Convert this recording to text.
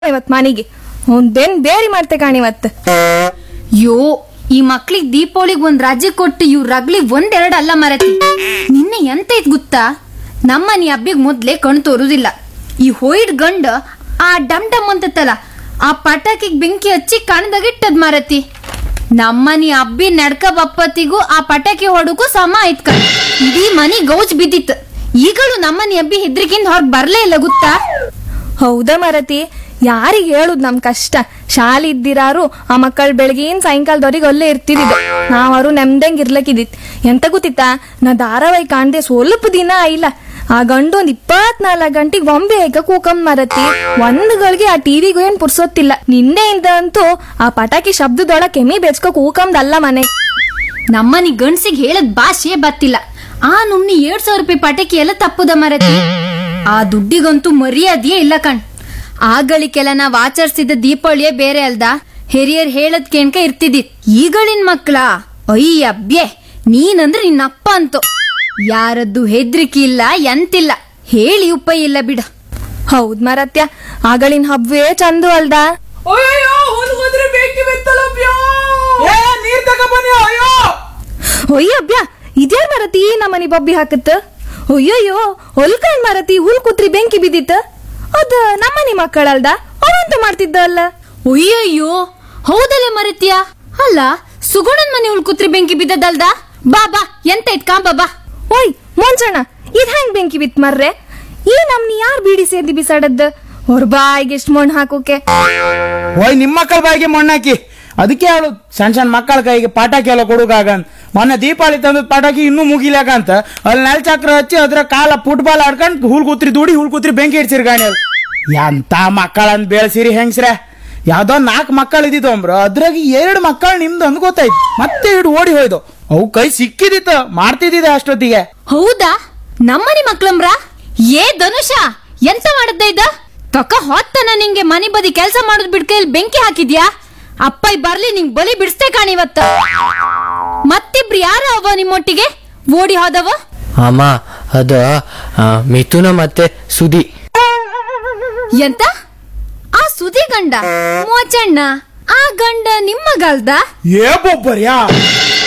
ಇವತ್ ಮನೆಗೆ ಒಂದೇನ್ ಬೇರೆ ಮಾಡ್ತೆ ಕಾಣಿವತ್ ಯೋ ಈ ಮಕ್ಳಿಗ್ ದೀಪಾವಳಿಗ್ ಒಂದ್ ರಾಜ್ಯ ಕೊಟ್ಟು ಇವ್ ರಗ್ಲಿ ಒಂದೆರಡು ಅಲ್ಲ ಮರತಿ ನಿನ್ನೆ ಎಂತ ಐತ್ ಗೊತ್ತಾ ನಮ್ಮನಿ ಹಬ್ಬಿಗ್ ಮೊದ್ಲೇ ಕಣ್ ತೋರುದಿಲ್ಲ ಈ ಹೋಯ್ಡ್ ಗಂಡ ಆ ಡಮ್ ಡಮ್ ಅಂತತ್ತಲ್ಲ ಆ ಪಟಾಕಿಗ್ ಬೆಂಕಿ ಹಚ್ಚಿ ಕಣ್ದಾಗಿಟ್ಟದ್ ಮರತಿ ನಮ್ಮನಿ ಹಬ್ಬಿ ನಡ್ಕ ಬಪ್ಪತ್ತಿಗೂ ಆ ಪಟಾಕಿ ಹೊಡಕ್ಕೂ ಸಮ ಆಯ್ತ್ ಕಣ್ ಇಡೀ ಮನಿ ಗೌಜ್ ಬಿದ್ದಿತ್ತು ಈಗಲೂ ನಮ್ಮನಿ ಹಬ್ಬಿ ಹೆದ್ರಿಕಿಂದ ಹೊರಗ್ ಬರ್ಲೇ ಇಲ್ಲ ಗೊತ್ತಾ ಹೌದಾ ಮರತಿ ಯಾರಿಗೆ ಹೇಳುದ್ ನಮ್ ಕಷ್ಟ ಶಾಲೆ ಇದ್ದಿರಾರು ಆ ಮಕ್ಕಳು ಬೆಳಗಿನ ಸಾಯಂಕಾಲದವ್ರಿಗೆ ಅಲ್ಲೇ ಇರ್ತಿದ್ದಿದ್ದು ನಾವರು ನೆಮ್ದಂಗ್ ಇರ್ಲಕ್ಕಿದಿತ್ ಎಂತ ಗೊತ್ತಿತ್ತಾ ನಾ ಧಾರಾವಾಹಿ ಕಾಣ್ದೆ ಸ್ವಲ್ಪ ದಿನ ಇಲ್ಲ ಆ ಗಂಡು ಒಂದ್ ಇಪ್ಪತ್ನಾಲ್ಕು ಗಂಟೆಗೆ ಬೊಂಬೆ ಹೇಗ ಕೂಕಂ ಮರತಿ ಒಂದ್ ಗಳಿಗೆ ಆ ಟಿವಿಗೂ ಏನ್ ಪುರ್ಸೊತ್ತಿಲ್ಲ ನಿನ್ನೆಯಿಂದ ಅಂತೂ ಆ ಪಟಾಕಿ ಶಬ್ದದೊಳ ಕೆಮಿ ಬೆಚ್ಕೋ ಕೂಕಂದಲ್ಲ ಮನೆ ನಮ್ಮನಿ ಗಂಡ್ಸಿಗ್ ಹೇಳದ್ ಭಾಷೆ ಬತ್ತಿಲ್ಲ ಆ ನುಮ್ನಿ ಎರಡ್ ಸಾವಿರ ರೂಪಾಯಿ ಪಟಾಕಿ ಎಲ್ಲ ತಪ್ಪುದ ಮರತಿ ಆ ದುಡ್ಡಿಗಂತೂ ಮರ್ಯಾದೆಯೇ ಇಲ್ಲ ಕಣ್ ಆಗಳಿಗೆಲ್ಲ ನಾವ್ ಆಚರಿಸಿದ ದೀಪಾವಳಿಯೇ ಬೇರೆ ಅಲ್ದ ಹಿರಿಯರ್ ಹೇಳದ್ ಕೇಣ್ಕ ಇರ್ತಿದ್ದಿ ಈಗಳಿನ್ ಮಕ್ಳ ಅಯ್ಯಬ್ಯೆ ನೀನಂದ್ರೆ ನಿನ್ನಪ್ಪ ಅಂತು ಯಾರದ್ದು ಹೆದ್ರಿಕೆ ಇಲ್ಲ ಎಂತಿಲ್ಲ ಹೇಳಿ ಉಪಾಯ ಇಲ್ಲ ಬಿಡ ಹೌದ್ ಮರತ್ಯ ಆಗಳಿನ ಹಬ್ಬವೇ ಚಂದು ಅಲ್ದಾ ಅಯ್ಯೋ ಹುಲ್ಗೋದ್ರೆ ಬೆಂಕಿ ಬಿತ್ತಲಪ್ಯೋ ಏ ನೀರ್ ತಕ ಬನ್ನಿ ಅಯ್ಯೋ ಒಯ್ಯಬ್ಯ ಇದ್ಯಾರ ಮರತಿ ನಮ್ಮನಿ ಬಬ್ಬಿ ಹಾಕತ್ತ ಅಯ್ಯಯ್ಯೋ ಹೊಲ್ಕಂಡ್ ಮರತಿ ಹುಲ್ ಕುತ್ರಿ ಬೆಂಕಿ ಬಿದ್ದಿತ್ತ ಅದ ನಮ್ಮನಿ ಮಕ್ಕಳಲ್ದ ಅವಂತ ಮಾಡ್ತಿದ್ದ ಅಲ್ಲ ಅಯ್ಯಯ್ಯೋ ಹೌದಲ್ಲ ಮರತ್ಯ ಅಲ್ಲ ಸುಗುಣನ್ ಮನೆ ಉಳ್ಕುತ್ರಿ ಬೆಂಕಿ ಬಿದ್ದದಲ್ದ ಬಾ ಬಾ ಎಂತ ಇತ್ ಕಾಂಬ ಬಾ ಓಯ್ ಮೊಂಚಣ್ಣ ಇದ್ ಹೆಂಗ್ ಬೆಂಕಿ ಬಿತ್ ಮರ್ರೆ ಈ ನಮ್ನಿ ಯಾರ್ ಬೀಡಿ ಸೇದಿ ಬಿಸಾಡದ್ ಅವ್ರ ಬಾಯಿಗೆ ಎಷ್ಟ್ ಮಣ್ಣು ಹಾಕೋಕೆ ಓಯ್ ನಿಮ್ಮ ಮಕ್ಕಳ ಬಾಯಿಗೆ ಮಣ್ಣಾಕಿ ಅದಕ್ಕೆ ಹೇಳು ಸಣ್ಣ ಸಣ್ಣ ಮಕ್ಕಳ ಕೈಗೆ ಪಟಾಕಿ ಎಲ್ಲ ಕೊಡುಗಾಗಂತ ಮೊನ್ನೆ ದೀಪಾವಳಿ ತಂದದ ಪಟಾಕಿ ಇನ್ನೂ ಮುಗಿಲಾಕಂತ ಅಲ್ಲಿ ನೆಲ ಚಕ್ರ ಹಚ್ಚಿ ಅದ್ರ ಕಾಲ ಫುಟ್ಬಾಲ್ ಆಡ್ಕೊಂಡ್ ಹುಲ್ ಕೂತ್ರಿ ದುಡಿ ಹುಲ್ ಕೂತ್ರಿ ಬೆಂಕಿ ಇಡ್ಸಿರಿ ಗಾಣಿ ಎಂತ ಮಕ್ಕಳನ್ನ ಬೆಳೆಸಿರಿ ಹೆಂಗ್ಸ್ರೆ ಯಾವ್ದೋ ನಾಲ್ಕು ಮಕ್ಕಳು ಇದ್ದಿದ್ದು ಅಂಬ್ರ ಅದ್ರಾಗ ಎರಡು ಮಕ್ಕಳು ನಿಮ್ದು ಅಂದ್ ಗೊತ್ತಾಯ್ತು ಮತ್ತೆ ಇಡು ಓಡಿ ಹೋಯ್ದು ಅವು ಕೈ ಸಿಕ್ಕಿದಿತ್ತ ಮಾಡ್ತಿದ್ದಿದೆ ಅಷ್ಟೊತ್ತಿಗೆ ಹೌದಾ ನಮ್ಮನಿ ಮಕ್ಳಂಬ್ರ ಏ ಧನುಷ ಎಂತ ಮಾಡದ್ದ ಇದ್ದ ತಕ ಹೊತ್ತನ ನಿಂಗೆ ಮನೆ ಬದಿ ಕೆಲ್ಸ ಮಾಡೋದ್ ಬಿಡ್ಕ ಇಲ್ಲಿ ಬೆಂಕಿ ಹಾಕಿದ್ಯಾ ಅಪ್ಪ ಇದ್ ಬರ್ಲಿ ನಿಂಗ್ ಬಲಿ ಬಿಡಿಸ್ತೇ ಕಾಣಿವತ್ತ ಮತ್ತಿಬ್ರು ಯಾರ ಅವ ನಿಮ್ಮೊಟ್ಟಿಗೆ ಓಡಿ ಹೋದವ ಅಮ್ಮ ಅದು ಆ, ಮಿಥುನ ಮತ್ತೆ ಸುದಿ ಎಂತ ಆ ಸುದಿ ಗಂಡ ಮೋಚಣ್ಣ ಆ ಗಂಡ ನಿಮ್ಮ ಗಲ್ದ ಏ ಬೊಬ್ಬರ್ಯಾ